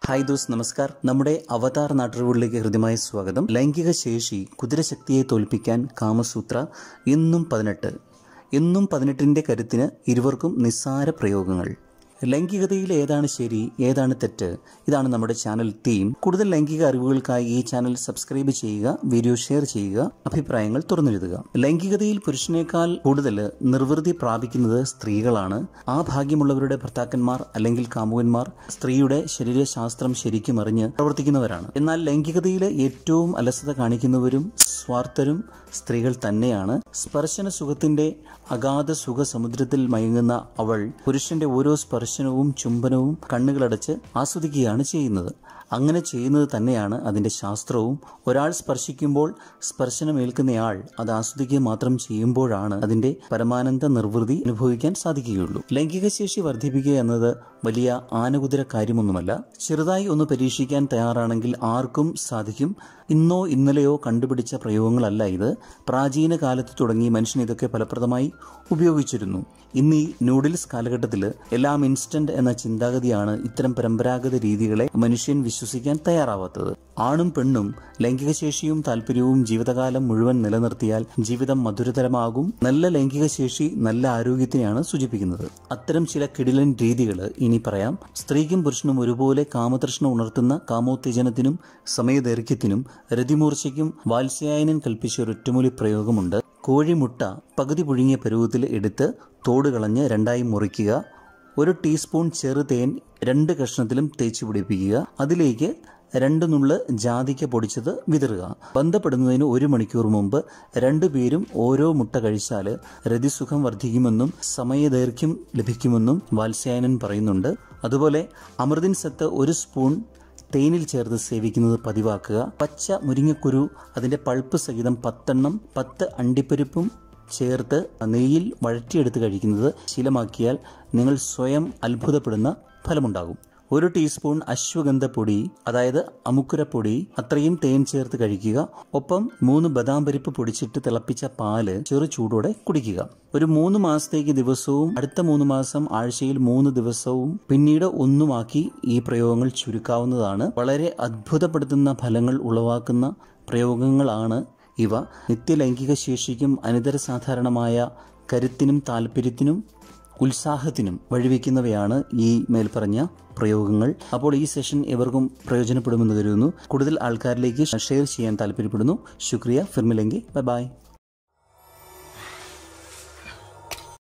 hi those നമസ്കാർ നമ്മുടെ അവതാർ നാട്ടുകളിലേക്ക് ഹൃദ്യമായ സ്വാഗതം ലൈംഗിക ശേഷി കുതിരശക്തിയെ തോൽപ്പിക്കാൻ കാമസൂത്ര ഇന്നും പതിനെട്ട് ഇന്നും പതിനെട്ടിൻ്റെ കരുത്തിന് ഇരുവർക്കും നിസ്സാര പ്രയോഗങ്ങൾ ലൈംഗികതയിൽ ഏതാണ് ശരി ഏതാണ് തെറ്റ് ഇതാണ് നമ്മുടെ ചാനൽ തീം കൂടുതൽ ലൈംഗിക അറിവുകൾക്കായി ഈ ചാനൽ സബ്സ്ക്രൈബ് ചെയ്യുക വീഡിയോ ഷെയർ ചെയ്യുക അഭിപ്രായങ്ങൾ തുറന്നെഴുതുക ലൈംഗികതയിൽ പുരുഷനേക്കാൾ കൂടുതൽ നിർവൃതി പ്രാപിക്കുന്നത് സ്ത്രീകളാണ് ആ ഭാഗ്യമുള്ളവരുടെ ഭർത്താക്കന്മാർ അല്ലെങ്കിൽ കാമുകന്മാർ സ്ത്രീയുടെ ശരീരശാസ്ത്രം ശരിക്കും അറിഞ്ഞ് പ്രവർത്തിക്കുന്നവരാണ് എന്നാൽ ലൈംഗികതയിൽ ഏറ്റവും അലസത കാണിക്കുന്നവരും സ്വാർത്ഥരും സ്ത്രീകൾ തന്നെയാണ് സ്പർശന സുഖത്തിന്റെ അഗാധ സുഖ സമുദ്രത്തിൽ മയങ്ങുന്ന അവൾ പുരുഷന്റെ ഓരോ സ്പർശനവും ചുംബനവും കണ്ണുകളടച്ച് ആസ്വദിക്കുകയാണ് ചെയ്യുന്നത് അങ്ങനെ ചെയ്യുന്നത് തന്നെയാണ് അതിന്റെ ശാസ്ത്രവും ഒരാൾ സ്പർശിക്കുമ്പോൾ സ്പർശനമേൽക്കുന്നയാൾ അത് ആസ്വദിക്കുക മാത്രം ചെയ്യുമ്പോഴാണ് അതിന്റെ പരമാനന്ദ നിർവൃതി അനുഭവിക്കാൻ സാധിക്കുകയുള്ളൂ ലൈംഗിക ശേഷി വർദ്ധിപ്പിക്കുക എന്നത് വലിയ ആനകുതിര കാര്യമൊന്നുമല്ല ചെറുതായി ഒന്ന് പരീക്ഷിക്കാൻ തയ്യാറാണെങ്കിൽ ആർക്കും സാധിക്കും ഇന്നോ ഇന്നലെയോ കണ്ടുപിടിച്ച പ്രയോഗങ്ങളല്ല ഇത് പ്രാചീന കാലത്ത് തുടങ്ങി മനുഷ്യൻ ഇതൊക്കെ ഫലപ്രദമായി ഉപയോഗിച്ചിരുന്നു ഇന്ന് ഈ നൂഡിൽസ് കാലഘട്ടത്തിൽ എല്ലാം ഇൻസ്റ്റന്റ് എന്ന ചിന്താഗതിയാണ് ഇത്തരം പരമ്പരാഗത രീതികളെ മനുഷ്യൻ വിശ്വസിക്കാൻ തയ്യാറാവാത്തത് ആണും പെണ്ണും ലൈംഗിക ശേഷിയും താല്പര്യവും ജീവിതകാലം മുഴുവൻ നിലനിർത്തിയാൽ ജീവിതം മധുരതരമാകും നല്ല ലൈംഗിക ശേഷി നല്ല ആരോഗ്യത്തിനെയാണ് സൂചിപ്പിക്കുന്നത് അത്തരം ചില കിടിലൻ രീതികൾ ഇനി പറയാം സ്ത്രീക്കും പുരുഷനും ഒരുപോലെ കാമതൃഷ്ണ ഉണർത്തുന്ന കാമോത്തേജനത്തിനും സമയദൈർഘ്യത്തിനും രതിമൂർച്ചയ്ക്കും വാത്സ്യായനൻ കൽപ്പിച്ച ഒരു ഒറ്റമൂലി പ്രയോഗമുണ്ട് കോഴിമുട്ട പകുതി പുഴുങ്ങിയ പരുവത്തിൽ എടുത്ത് തോട് കളഞ്ഞ് രണ്ടായി മുറിക്കുക ഒരു ടീസ്പൂൺ ചെറുതേൻ രണ്ട് കഷ്ണത്തിലും തേച്ച് പിടിപ്പിക്കുക അതിലേക്ക് രണ്ട് നുള്ള് ജാതിക്ക പൊടിച്ചത് വിതറുക ബന്ധപ്പെടുന്നതിന് ഒരു മണിക്കൂർ മുമ്പ് രണ്ടുപേരും ഓരോ മുട്ട കഴിച്ചാൽ രതിസുഖം വർദ്ധിക്കുമെന്നും സമയദൈർഘ്യം ലഭിക്കുമെന്നും വാത്സ്യായനൻ പറയുന്നുണ്ട് അതുപോലെ അമൃതിൻ സത്ത് ഒരു സ്പൂൺ തേനിൽ ചേർത്ത് സേവിക്കുന്നത് പതിവാക്കുക പച്ച മുരിങ്ങക്കുരു അതിൻ്റെ പൾപ്പ് സഹിതം പത്തെണ്ണം പത്ത് അണ്ടിപ്പരിപ്പും ചേർത്ത് നെയ്യിൽ വഴറ്റിയെടുത്ത് കഴിക്കുന്നത് ശീലമാക്കിയാൽ നിങ്ങൾ സ്വയം അത്ഭുതപ്പെടുന്ന ഫലമുണ്ടാകും ഒരു ടീസ്പൂൺ അശ്വഗന്ധപ്പൊടി അതായത് അമുക്കുരപ്പൊടി അത്രയും തേൻ ചേർത്ത് കഴിക്കുക ഒപ്പം മൂന്ന് ബദാം പരിപ്പ് പൊടിച്ചിട്ട് തിളപ്പിച്ച പാല് ചെറു ചൂടോടെ കുടിക്കുക ഒരു മൂന്ന് മാസത്തേക്ക് ദിവസവും അടുത്ത മൂന്ന് മാസം ആഴ്ചയിൽ മൂന്ന് ദിവസവും പിന്നീട് ഒന്നുമാക്കി ഈ പ്രയോഗങ്ങൾ ചുരുക്കാവുന്നതാണ് വളരെ അത്ഭുതപ്പെടുത്തുന്ന ഫലങ്ങൾ ഉളവാക്കുന്ന പ്രയോഗങ്ങളാണ് ഇവ നിത്യലൈംഗിക ശേഷിക്കും അനിതര സാധാരണമായ കരുത്തിനും താല്പര്യത്തിനും ഉത്സാഹത്തിനും വഴിവെക്കുന്നവയാണ് ഈ മേൽപ്പറഞ്ഞ പ്രയോഗങ്ങൾ അപ്പോൾ ഈ സെഷൻ എവർക്കും പ്രയോജനപ്പെടുമെന്ന് കരുതുന്നു കൂടുതൽ ആൾക്കാരിലേക്ക് ഷെയർ ചെയ്യാൻ താല്പര്യപ്പെടുന്നു ശുക്രിയ ഫിർമിലെങ്കി ബൈ ബൈ